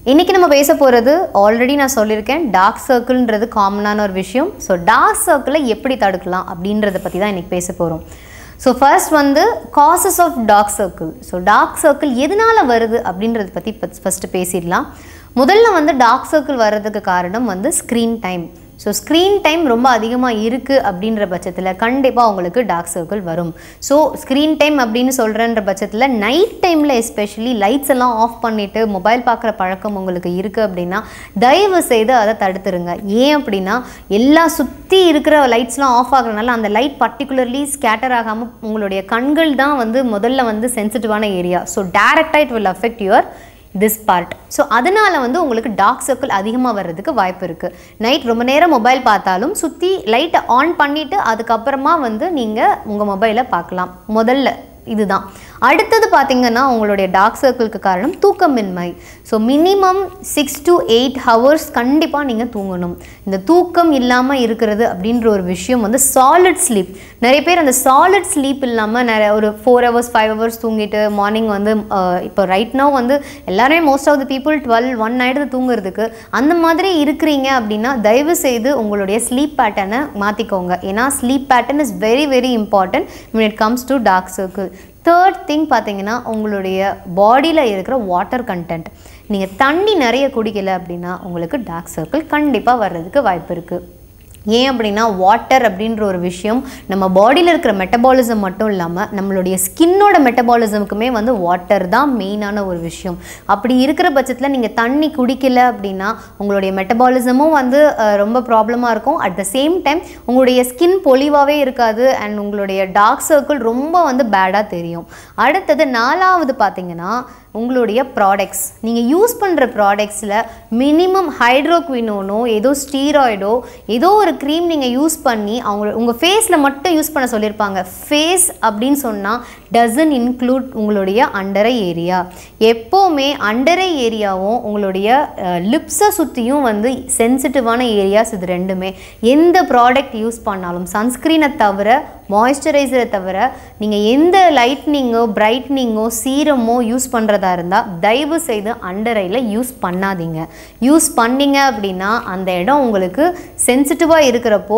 இன்றைக்கி நம்ம பேச போகிறது ஆல்ரெடி நான் சொல்லியிருக்கேன் டார்க் சர்க்கிள்ன்றது காமனான ஒரு விஷயம் ஸோ டார்க் சர்க்கிளை எப்படி தடுக்கலாம் அப்படின்றத பற்றி தான் இன்றைக்கி பேச போகிறோம் ஸோ ஃபர்ஸ்ட் வந்து causes of dark circle so dark circle எதனால் வருது அப்படின்றத பற்றி ஃபஸ்ட்டு பேசிடலாம் முதல்ல வந்து டார்க் சர்க்கிள் வர்றதுக்கு காரணம் வந்து screen time so screen time ரொம்ப அதிகமாக இருக்குது அப்படின்ற பட்சத்தில் கண்டிப்பாக உங்களுக்கு டார்க் சர்க்கிள் வரும் ஸோ ஸ்க்ரீன் டைம் அப்படின்னு சொல்கிறன்ற பட்சத்தில் நைட் டைமில் எஸ்பெஷலி லைட்ஸ் எல்லாம் ஆஃப் பண்ணிவிட்டு மொபைல் பார்க்குற பழக்கம் உங்களுக்கு இருக்குது அப்படின்னா தயவு செய்து அதை தடுத்துருங்க ஏன் அப்படின்னா எல்லா சுற்றி இருக்கிற லைட்ஸ்லாம் ஆஃப் ஆகுறதுனால அந்த லைட் பர்டிகுலர்லி ஸ்கேட்டர் ஆகாமல் உங்களுடைய கண்கள் தான் வந்து முதல்ல வந்து சென்சிட்டிவான ஏரியா ஸோ டேரெக்டாக it will affect your this part so அதனால் வந்து உங்களுக்கு டார்க் சர்க்கிள் அதிகமாக வர்றதுக்கு வாய்ப்பு இருக்குது நைட் ரொம்ப நேரம் மொபைல் பார்த்தாலும் சுற்றி லைட்டை ஆன் பண்ணிவிட்டு அதுக்கப்புறமா வந்து நீங்கள் உங்கள் மொபைலை பார்க்கலாம் முதல்ல இதுதான் அடுத்தது பார்த்தீங்கன்னா உங்களுடைய டார்க் சர்க்கிளுக்கு காரணம் தூக்கமின்மை so minimum six to eight hours கண்டிப்பாக நீங்கள் தூங்கணும் இந்த தூக்கம் இல்லாமல் இருக்கிறது அப்படின்ற ஒரு விஷயம் வந்து சாலிட் ஸ்லீப் நிறைய பேர் அந்த சாலிட் ஸ்லீப் இல்லாமல் நிறைய ஒரு ஃபோர் ஹவர்ஸ் ஃபைவ் ஹவர்ஸ் தூங்கிட்டு மார்னிங் வந்து அஹ், இப்போ ரைட் நோ வந்து எல்லாருமே most of the people twelve one ஆயிடுது தூங்குறதுக்கு அந்த மாதிரி இருக்கிறீங்க அப்படின்னா தயவு செய்து உங்களுடைய ஸ்லீப் பேட்டர்னை மாற்றிக்கோங்க ஏன்னா sleep pattern is very very important when it comes to dark circle third thing பார்த்தீங்கன்னா உங்களுடைய பாடியில் இருக்கிற வாட்டர் கண்டென்ட் நீங்கள் தண்ணி நிறைய குடிக்கல அப்படின்னா உங்களுக்கு டார்க் சர்க்கிள் கண்டிப்பாக வர்றதுக்கு வாய்ப்பு இருக்குது ஏன் அப்படின்னா வாட்டர் அப்படின்ற ஒரு விஷயம் நம்ம பாடியில் இருக்கிற மெட்டபாலிசம் மட்டும் இல்லாமல் நம்மளுடைய ஸ்கின்னோட மெட்டபாலிசமுக்குமே வந்து வாட்டர் தான் மெயினான ஒரு விஷயம் அப்படி இருக்கிற பட்சத்தில் நீங்கள் தண்ணி குடிக்கல அப்படின்னா உங்களுடைய மெட்டபாலிசமும் வந்து அஹ், ரொம்ப ப்ராப்ளமாக இருக்கும் அட் த சேம் டைம் உங்களுடைய ஸ்கின் பொலிவாகவே இருக்காது அண்ட் உங்களுடைய டார்க் சர்க்கிள் ரொம்ப வந்து பேடாக தெரியும் அடுத்தது நாலாவது பார்த்தீங்கன்னா உங்களுடைய ப்ராடக்ட்ஸ் நீங்கள் யூஸ் பண்ணுற ப்ராடக்ட்ஸில் மினிமம் ஹைட்ரோக்வினோனோ ஏதோ ஸ்டீராய்டோ ஏதோ ஒரு க்ரீம் நீங்கள் யூஸ் பண்ணி அவங்க உங்கள் ஃபேஸில் மட்டும் யூஸ் பண்ண சொல்லியிருப்பாங்க ஃபேஸ் அப்படின்னு சொன்னால் டசன் இன்க்ளூட் உங்களுடைய அண்டரை ஏரியா எப்போவுமே அண்டரை ஏரியாவும் உங்களுடைய லிப்ஸை சுற்றியும் வந்து சென்சிட்டிவான ஏரியாஸ் இது ரெண்டுமே எந்த ப்ராடக்ட் யூஸ் பண்ணாலும் சன்ஸ்க்ரீனை தவிர மாய்ஸ்சரைசரை தவிர நீங்கள் எந்த லைட்னிங்கோ பிரைட்னிங்கோ சீரமோ யூஸ் பண்ணுறதா இருந்தால் தயவு செய்து அண்டர் ஐயில் யூஸ் பண்ணாதீங்க யூஸ் பண்ணீங்க அப்படின்னா அந்த இடம் உங்களுக்கு சென்சிட்டிவாக இருக்கிறப்போ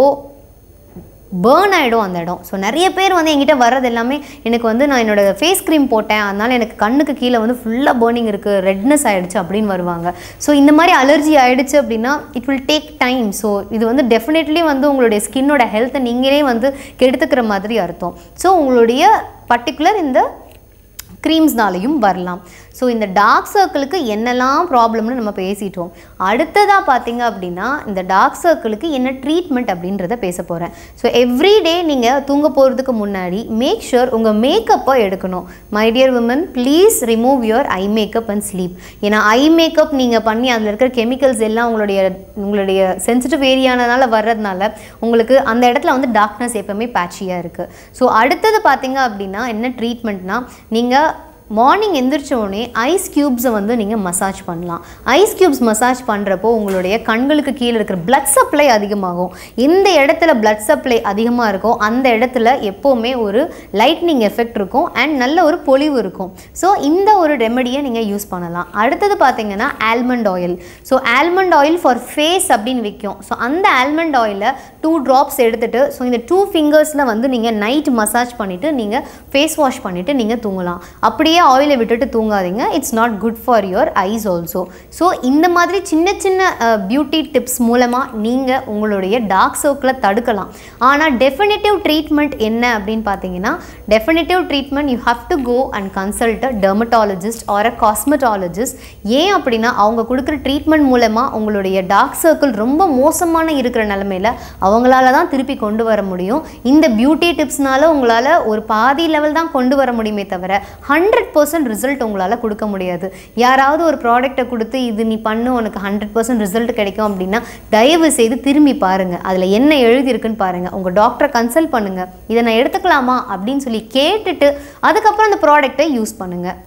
பேர்ன் ஆகிடும் அந்த இடம் ஸோ நிறைய பேர் வந்து என்கிட்ட வர்றது எல்லாமே எனக்கு வந்து நான் என்னோட ஃபேஸ் க்ரீம் போட்டேன் அதனால் எனக்கு கண்ணுக்கு கீழே வந்து ஃபுல்லாக பேர்னிங் இருக்குது ரெட்னஸ் ஆகிடுச்சு அப்படின்னு வருவாங்க ஸோ இந்த மாதிரி அலர்ஜி ஆகிடுச்சு அப்படின்னா it will take time so இது வந்து டெஃபினெட்லி வந்து உங்களுடைய ஸ்கின்னோட ஹெல்த்தை நீங்களே வந்து கெடுத்துக்கிற மாதிரி அர்த்தம் ஸோ உங்களுடைய பர்டிகுலர் இந்த க்ரீம்ஸ்னாலையும் வரலாம் ஸோ இந்த டார்க் சர்க்கிளுக்கு என்னெல்லாம் ப்ராப்ளம்னு நம்ம பேசிட்டோம் அடுத்ததாக பார்த்தீங்க அப்படின்னா இந்த டார்க் சர்க்கிளுக்கு என்ன ட்ரீட்மெண்ட் அப்படின்றத பேச போகிறேன் ஸோ எவ்ரி டே நீங்கள் தூங்க போகிறதுக்கு முன்னாடி மேக் ஷுர் உங்கள் மேக்கப்பை எடுக்கணும் my dear women please remove your eye makeup and sleep ஏன்னா ஐ மேக்கப் நீங்கள் பண்ணி அதில் இருக்கிற கெமிக்கல்ஸ் எல்லாம் உங்களுடைய உங்களுடைய சென்சிட்டிவ் ஏரியானனால வர்றதுனால உங்களுக்கு அந்த இடத்துல வந்து டார்க்னஸ் எப்பவுமே பேட்சியாக இருக்குது ஸோ அடுத்தது பார்த்தீங்க அப்படின்னா என்ன ட்ரீட்மெண்ட்னா நீங்கள் மார்னிங் எந்திரிச்ச உடனே ஐஸ் க்யூப்ஸை வந்து நீங்கள் மசாஜ் பண்ணலாம் ஐஸ் க்யூப்ஸ் மசாஜ் பண்ணுறப்போ உங்களுடைய கண்களுக்கு கீழே இருக்கிற blood சப்ளை அதிகமாகும் எந்த இடத்துல blood சப்ளை அதிகமாக இருக்கோ அந்த இடத்துல எப்போவுமே ஒரு லைட்னிங் எஃபெக்ட் இருக்கும் அண்ட் நல்ல ஒரு பொலிவு இருக்கும் ஸோ இந்த ஒரு ரெமெடியை நீங்கள் யூஸ் பண்ணலாம் அடுத்தது பார்த்தீங்கன்னா almond oil so almond oil for face அப்படின்னு விற்கும் ஸோ அந்த ஆல்மண்ட் ஆயிலை டூ ட்ராப்ஸ் எடுத்துட்டு ஸோ இந்த டூ ஃபிங்கர்ஸில் வந்து நீங்கள் நைட் மசாஜ் பண்ணிவிட்டு நீங்கள் ஃபேஸ் வாஷ் பண்ணிவிட்டு நீங்கள் தூங்கலாம் அப்படியே ஆயிலை விட்டுட்டு தூங்காதீங்க it's not good for your eyes also so இந்த மாதிரி சின்ன சின்ன பியூட்டி டிப்ஸ் மூலமாக நீங்கள் உங்களுடைய டார்க் சர்க்கிளை தடுக்கலாம் ஆனால் டெஃபினட்டிவ் ட்ரீட்மெண்ட் என்ன அப்படின்னு பார்த்தீங்கன்னா definitive treatment you have to go and consult a dermatologist or a cosmetologist ஏன் அப்படின்னா அவங்க கொடுக்குற ட்ரீட்மெண்ட் மூலமாக உங்களுடைய டார்க் சர்க்கிள் ரொம்ப மோசமான இருக்கிற நிலமையில அவங்களால தான் திருப்பி கொண்டு வர முடியும் இந்த பியூட்டி டிப்ஸ்னால உங்களால் ஒரு பாதி லெவல் தான் கொண்டு வர முடியுமே தவிர ஹண்ட்ரட் பர்சன்ட் ரிசல்ட் உங்களால் கொடுக்க முடியாது யாராவது ஒரு ப்ராடக்ட்டை கொடுத்து இது நீ பண்ணு உனக்கு ஹண்ட்ரட் பர்சன்ட் ரிசல்ட் கிடைக்கும் அப்படின்னா தயவு செய்து திரும்பி பாருங்கள் அதில் என்ன எழுதியிருக்குன்னு பாருங்கள் உங்கள் டாக்டரை கன்சல்ட் பண்ணுங்கள் இதை நான் எடுத்துக்கலாமா அப்படின்னு சொல்லி கேட்டுட்டு அதுக்கப்புறம் அந்த ப்ராடக்ட்டை யூஸ் பண்ணுங்கள்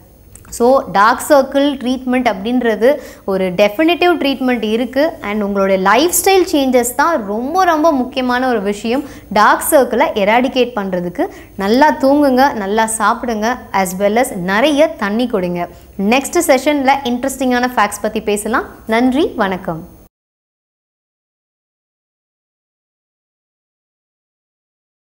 ஸோ டார்க் சர்க்கிள் ட்ரீட்மெண்ட் அப்படின்றது ஒரு டெஃபினட்டிவ் ட்ரீட்மெண்ட் இருக்குது அண்ட் உங்களுடைய லைஃப் ஸ்டைல் சேஞ்சஸ் தான் ரொம்ப ரொம்ப முக்கியமான ஒரு விஷயம் டார்க் சர்க்கிளை எராடிகேட் பண்ணுறதுக்கு நல்லா தூங்குங்க நல்லா சாப்பிடுங்க as வெல் as நிறைய தண்ணி கொடுங்க நெக்ஸ்ட் செஷனில் இன்ட்ரெஸ்டிங்கான ஃபேக்ட்ஸ் பற்றி பேசலாம் நன்றி வணக்கம்